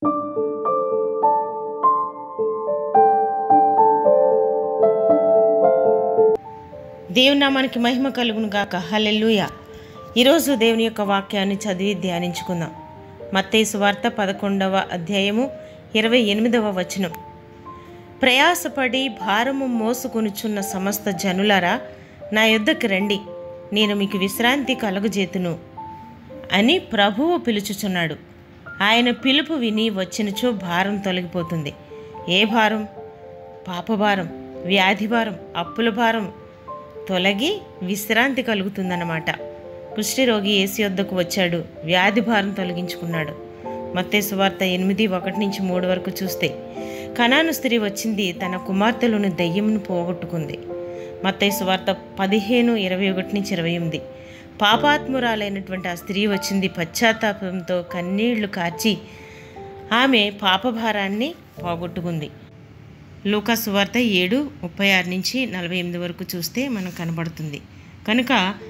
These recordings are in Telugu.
దేవుని నామానికి మహిమ కలుగును గాక హల్లెలూయ ఈరోజు దేవుని యొక్క వాక్యాన్ని చదివి ధ్యానించుకుందాం మత్తయి సువార్త పదకొండవ అధ్యాయము ఇరవై ఎనిమిదవ వచనం ప్రయాసపడి భారము మోసుకొనుచున్న సమస్త జనులారా నా యొద్దకు రండి నేను మీకు విశ్రాంతి కలుగజేతును అని ప్రభువు పిలుచుచున్నాడు ఆయన పిలుపు విని వచ్చినచో భారం తొలగిపోతుంది ఏ భారం పాపభారం వ్యాధి భారం అప్పుల భారం తొలగి విశ్రాంతి కలుగుతుందన్నమాట కుష్ఠరోగి ఏసు వద్దకు వచ్చాడు వ్యాధి భారం తొలగించుకున్నాడు మత్తేసు వార్త ఎనిమిది ఒకటి నుంచి మూడు వరకు చూస్తే కనాను స్త్రీ వచ్చింది తన కుమార్తెలోని దయ్యమును పోగొట్టుకుంది మత్తేసు వార్త పదిహేను ఇరవై ఒకటి నుంచి ఇరవై ఎనిమిది పాపాత్మురాలైనటువంటి ఆ స్త్రీ వచ్చింది పశ్చాత్తాపంతో కన్నీళ్లు కార్చి ఆమె పాపభారాన్ని పోగొట్టుకుంది లూకా సువార్త ఏడు ముప్పై ఆరు నుంచి నలభై ఎనిమిది వరకు చూస్తే మనకు కనబడుతుంది కనుక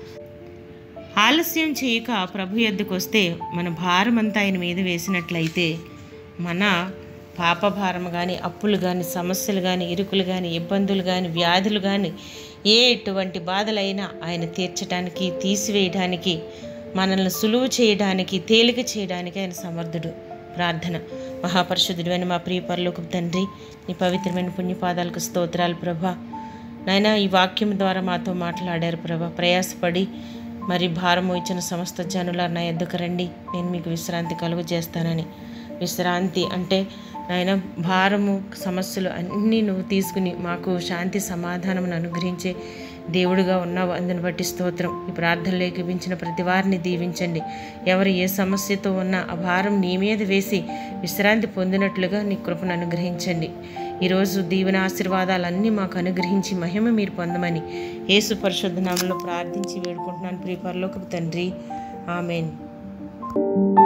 ఆలస్యం చేయక ప్రభు ఎద్దుకు వస్తే మన భారం అంతా ఆయన మీద వేసినట్లయితే మన పాప భారం కానీ అప్పులు కానీ సమస్యలు కానీ ఇరుకులు కానీ ఇబ్బందులు కానీ వ్యాధులు కానీ ఏ ఎటువంటి బాధలైనా ఆయన తీర్చడానికి తీసివేయడానికి మనల్ని సులువు చేయడానికి తేలిక చేయడానికి ఆయన సమర్థుడు ప్రార్థన మహాపరిశుద్ధుడైన మా ప్రియ పరలోకపు తండ్రి నీ పవిత్రమైన పుణ్యపాదాలకు స్తోత్రాలు ప్రభా నాయన ఈ వాక్యం ద్వారా మాతో మాట్లాడారు ప్రభా ప్రయాసపడి మరి భారం ఇచ్చిన సమస్త జనుల నా ఎద్దుకు రండి నేను మీకు విశ్రాంతి కలుగు చేస్తానని విశ్రాంతి అంటే నాయన భారము సమస్యలు అన్నీ నువ్వు తీసుకుని మాకు శాంతి సమాధానం అనుగ్రహించే దేవుడుగా ఉన్నావు అందుని బట్టి స్తోత్రం ఈ ప్రార్థనలు ఏకీపించిన ప్రతి వారిని దీవించండి ఎవరు ఏ సమస్యతో ఉన్నా ఆ భారం నీ మీద వేసి విశ్రాంతి పొందినట్లుగా నీ కృపను అనుగ్రహించండి ఈరోజు దీవెన ఆశీర్వాదాలన్నీ మాకు అనుగ్రహించి మహిమ మీరు పొందమని యేసు పరిశుద్ధ నామంలో ప్రార్థించి వేడుకుంటున్నాను ప్రియ పరలోకపు తండ్రి ఆమెన్